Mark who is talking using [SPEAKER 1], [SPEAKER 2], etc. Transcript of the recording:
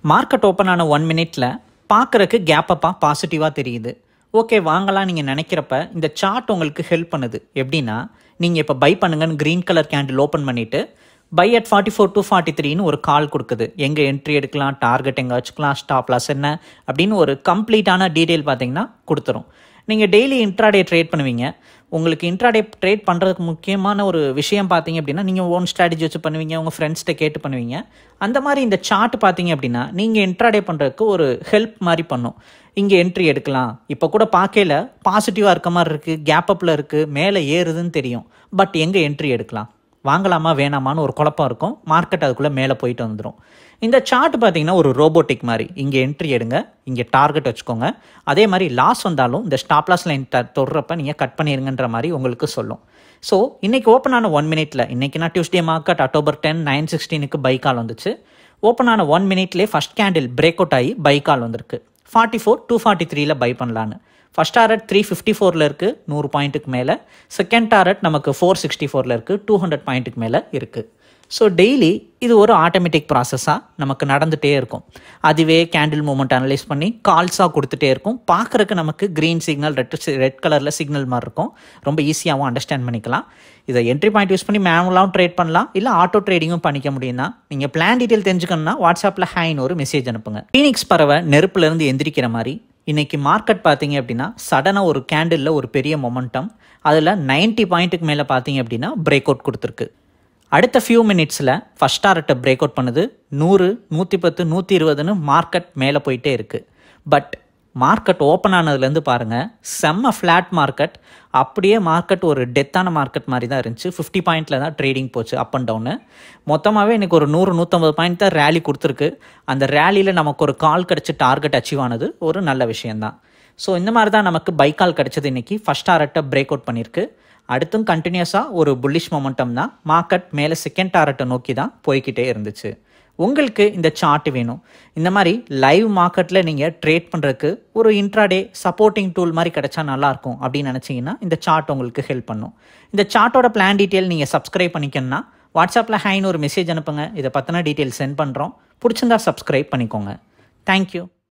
[SPEAKER 1] market open ஆன one மினிட்ல பார்க்குறக்கு கேப் அப்பா பாசிட்டிவாக தெரியுது ஓகே வாங்கலாம் நீங்கள் நினைக்கிறப்ப இந்த சார்ட் உங்களுக்கு ஹெல்ப் பண்ணுது எப்படின்னா நீங்கள் இப்போ பை பண்ணுங்கன்னு க்ரீன் கலர் கேண்டில் ஓப்பன் பண்ணிவிட்டு buy at forty four two forty த்ரீன்னு ஒரு கால் கொடுக்குது எங்கே என்ட்ரி எடுக்கலாம் டார்கெட் எங்கே வச்சுக்கலாம் ஸ்டாப் லாஸ் என்ன அப்படின்னு ஒரு கம்ப்ளீட்டான டீட்டெயில் பார்த்தீங்கன்னா கொடுத்துரும் நீங்கள் டெய்லி இன்ட்ராடே ட்ரேட் பண்ணுவீங்க உங்களுக்கு இன்ட்ராடே ட்ரேட் பண்ணுறதுக்கு முக்கியமான ஒரு விஷயம் பார்த்தீங்க அப்படின்னா நீங்கள் ஓன் ஸ்ட்ராட்டஜி வச்சு பண்ணுவீங்க உங்கள் ஃப்ரெண்ட்ஸ்கிட்ட கேட்டு பண்ணுவீங்க அந்த மாதிரி இந்த சார்ட் பார்த்தீங்க அப்படின்னா நீங்கள் இன்ட்ராடே பண்ணுறதுக்கு ஒரு ஹெல்ப் மாதிரி பண்ணும் இங்கே என்ட்ரி எடுக்கலாம் இப்போ கூட பார்க்கல பாசிட்டிவாக இருக்க மாதிரி இருக்குது கேப் அப்பில் இருக்குது மேலே ஏறுதுன்னு தெரியும் பட் எங்கே என்ட்ரி எடுக்கலாம் வாங்கலாமா வேணாமான்னு ஒரு குழப்பம் இருக்கும் மார்க்கெட் அதுக்குள்ளே மேலே போயிட்டு வந்துடும் இந்த சார்ட் பார்த்தீங்கன்னா ஒரு ரோபோட்டிக் மாதிரி இங்கே என்ட்ரி எடுங்க இங்கே டார்கெட் வச்சுக்கோங்க அதே மாதிரி லாஸ் வந்தாலும் இந்த ஸ்டாப் லாஸ் லைன் த தொடுறப்ப நீங்கள் கட் பண்ணிடுங்கன்ற மாதிரி உங்களுக்கு சொல்லும் ஸோ இன்றைக்கி ஓப்பன் ஆன ஒன் மினிட்ல இன்றைக்கி நான் Tuesday market October ten nine சிக்ஸ்டீனுக்கு பை கால் வந்துச்சு ஓப்பன் ஆன ஒன் மினிட்லேயே ஃபஸ்ட் கேண்டில் பிரேக் அவுட் ஆகி பை கால் வந்திருக்கு ஃபார்ட்டி ஃபோர் டூ ஃபார்ட்டி த்ரீல பை பண்ணலான்னு ஃபஸ்ட் டாரட் த்ரீ ஃபிஃப்டி ஃபோரில் இருக்குது நூறு பாயிண்ட்டுக்கு மேலே செகண்ட் டாரட் நமக்கு ஃபோர் சிக்ஸ்டி ஃபோரில் இருக்குது டூ ஹண்ட்ரட் பாயிண்ட்டுக்கு மேலே இருக்குது ஸோ டெய்லி இது ஒரு ஆட்டோமேட்டிக் ப்ராசஸாக நமக்கு நடந்துகிட்டே இருக்கும் அதுவே கேண்டில் மூமெண்ட் அனலைஸ் பண்ணி கால்ஸாக கொடுத்துட்டே இருக்கும் பார்க்குறக்கு நமக்கு க்ரீன் சிக்னல் ரெட் ரெட் கலரில் சிக்னல் மாதிரி இருக்கும் ரொம்ப ஈஸியாகவும் அண்டர்ஸ்டாண்ட் பண்ணிக்கலாம் இதை என்ட்ரி பாயிண்ட் யூஸ் பண்ணி மேனுவலாகவும் ட்ரேட் பண்ணலாம் இல்லை ஆட்டோ ட்ரேடிங்கும் பண்ணிக்க முடியும்னா நீங்கள் பிளான் டீட்டெயில் தெரிஞ்சுக்கணும்னா வாட்ஸ்அப்பில் ஹேன்னு ஒரு மெசேஜ் அனுப்புங்க ஃபீனிக்ஸ் பறவை நெருப்புலேருந்து எந்திரிக்கிற மாதிரி இன்றைக்கி மார்க்கெட் பார்த்தீங்க அப்படின்னா சடனாக ஒரு கேண்டிலில் ஒரு பெரிய மொமெண்டம் அதில் நைன்ட்டி பாயிண்ட்டுக்கு மேலே பார்த்தீங்க அப்படின்னா பிரேக் அவுட் கொடுத்துருக்கு அடுத்த ஃபியூ மினிட்ஸில் ஃபஸ்ட் டாரட்டை பிரேக் அவுட் பண்ணுது நூறு நூற்றி பத்து நூற்றி இருபதுன்னு மார்க்கெட் மேலே போயிட்டே இருக்குது பட் மார்க்கெட் ஓப்பன் ஆனதுலேருந்து பாருங்கள் செம்ம ஃப்ளாட் மார்க்கெட் அப்படியே மார்க்கெட் ஒரு டெத்தான மார்க்கெட் மாதிரி தான் இருந்துச்சு ஃபிஃப்டி பாயிண்டில் தான் ட்ரேடிங் போச்சு அப் அண்ட் டவுனு மொத்தமாகவே எனக்கு ஒரு நூறு நூற்றம்பது பாயிண்ட் தான் ரேலி கொடுத்துருக்கு அந்த ரேலியில் நமக்கு ஒரு கால் கிடச்சி டார்கெட் அச்சீவ் ஆனது ஒரு நல்ல விஷயந்தான் ஸோ இந்த மாதிரி தான் நமக்கு பை கால் கிடச்சது இன்றைக்கி ஃபஸ்ட் டாரட்டை பிரேக் அவுட் பண்ணியிருக்கு அடுத்தும் கண்டினியூஸாக ஒரு புல்லிஷ் மொமெண்டம் தான் மார்க்கெட் மேலே செகண்ட் டாரட்டை நோக்கி தான் போய்கிட்டே இருந்துச்சு உங்களுக்கு இந்த சார்ட் வேணும் இந்த மாதிரி லைவ் மார்க்கெட்டில் நீங்கள் ட்ரேட் பண்ணுறதுக்கு ஒரு இன்ட்ராடே சப்போர்ட்டிங் டூல் மாதிரி கிடைச்சா நல்லாயிருக்கும் அப்படின்னு நினச்சிங்கன்னா இந்த சார்ட் உங்களுக்கு ஹெல்ப் பண்ணும் இந்த சார்ட்டோட பிளான் டீட்டெயில் நீங்கள் சப்ஸ்கிரைப் பண்ணிக்கணும்னா வாட்ஸ்அப்பில் ஹைன்னு ஒரு மெசேஜ் அனுப்புங்க இதை பற்றின டீட்டெயில் சென்ட் பண்ணுறோம் பிடிச்சிருந்தா சப்ஸ்கிரைப் பண்ணிக்கோங்க தேங்க்யூ